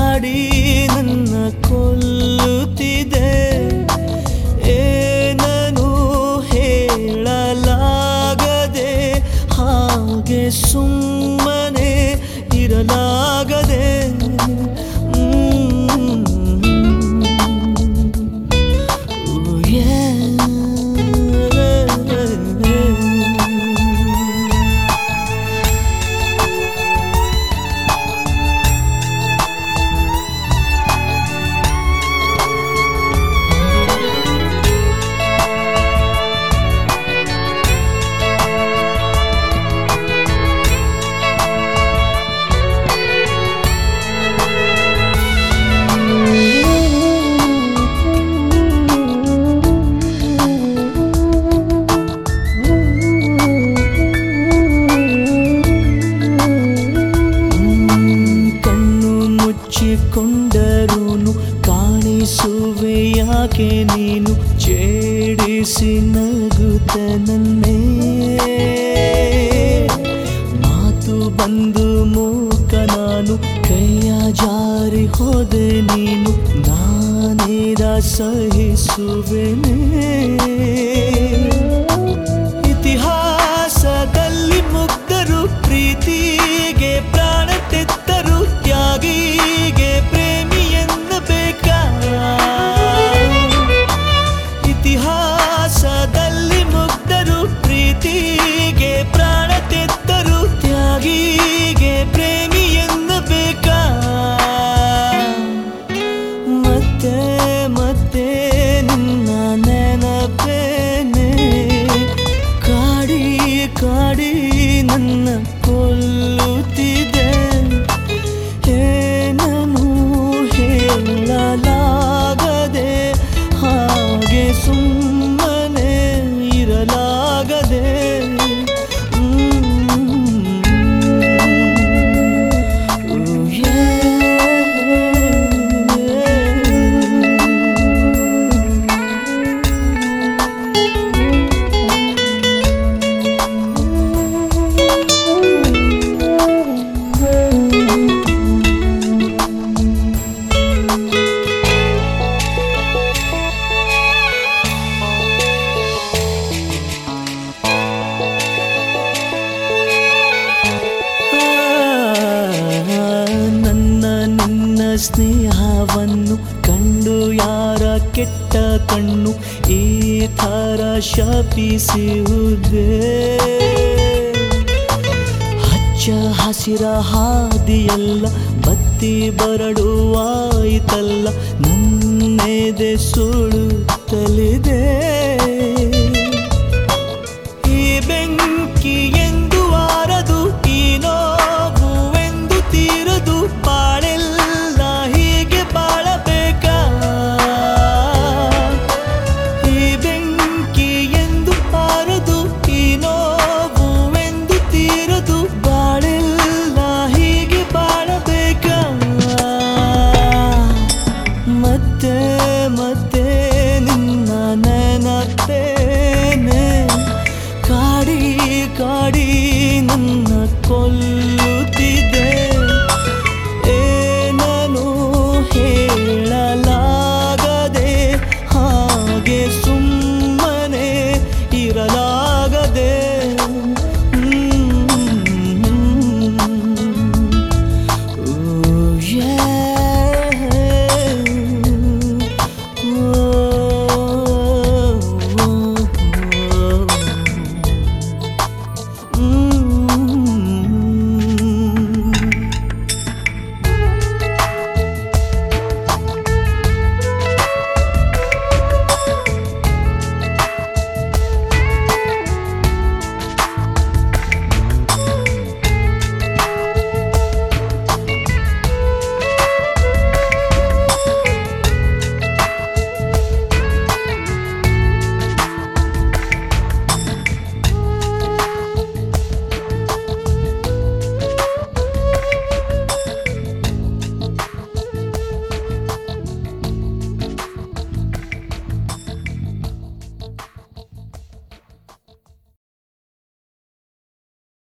ಕಾಡಿ ನನ್ನ ಕೊಲ್ಲುತ್ತಿದೆ ಏನನು ಹೇಳಲಾಗದೆ ಹಾಗೆ ಸುಮ್ಮನೆ ಇರಲಾಗದೆ Ooh, yeah. ಕಣ್ಣು ಮುಚ್ಚಿಕೊಂಡರೂನು ಕಾಣಿಸುವೆ ಯಾಕೆ ನೀನು ಚೇಡಿಸಿ ನಗುತ್ತ ನನ್ನೇ ಮಾತು ಬಂದು ಮೂಕ ನಾನು ಕೈಯ ಜಾರಿ ಹೋದೆ ನೀನು ನಾನೇದ ಸಹಿಸುವೆನೇ ಇತಿಹಾಸದಲ್ಲಿ ಮುಗ್ಧರು ಪ್ರೀತಿಗೆ ಪ್ರಾಣ ತೆತ್ತರು ತ್ಯಾಗಿಗೆ ಪ್ರೇಮಿ ಎನ್ನಬೇಕಾ ಇತಿಹಾಸದಲ್ಲಿ ಮುಗ್ಧರು ಪ್ರೀತಿಗೆ ಪ್ರಾಣ ತೆತ್ತರು ತ್ಯಾಗಿಗೆ ಪ್ರೇಮಿ ಎನ್ನಬೇಕಾ ಮತ್ತೆ ಮತ್ತೆ ನಿನ್ನ ನೆನಪೇನೆ ಕಾಡಿ ಕಾಡಿ ನನ್ನ ಕೊಲ್ಲುತ್ತಿದೆ ಏನನು ಹೇಳಲಾಗದೆ ಹಾಗೆ ಸುಮ್ಮನೆ ಇರಲಾಗದೆ Ooh, yeah. ನನ್ನ ನಿನ್ನ ಸ್ನೇಹವನ್ನು ಕಂಡು ಯಾರ ಕೆಟ್ಟ ಕಣ್ಣು ಈ ಥರ ಶಪಿಸುವುದೇ ಹಚ್ಚ ಹಸಿರ ಹಾದಿಯಲ್ಲ ಬತ್ತಿ ಬರಡುವಾಯಿತಲ್ಲ ನನ್ನೆದೆ ಸುಳುತ್ತಲಿದೆ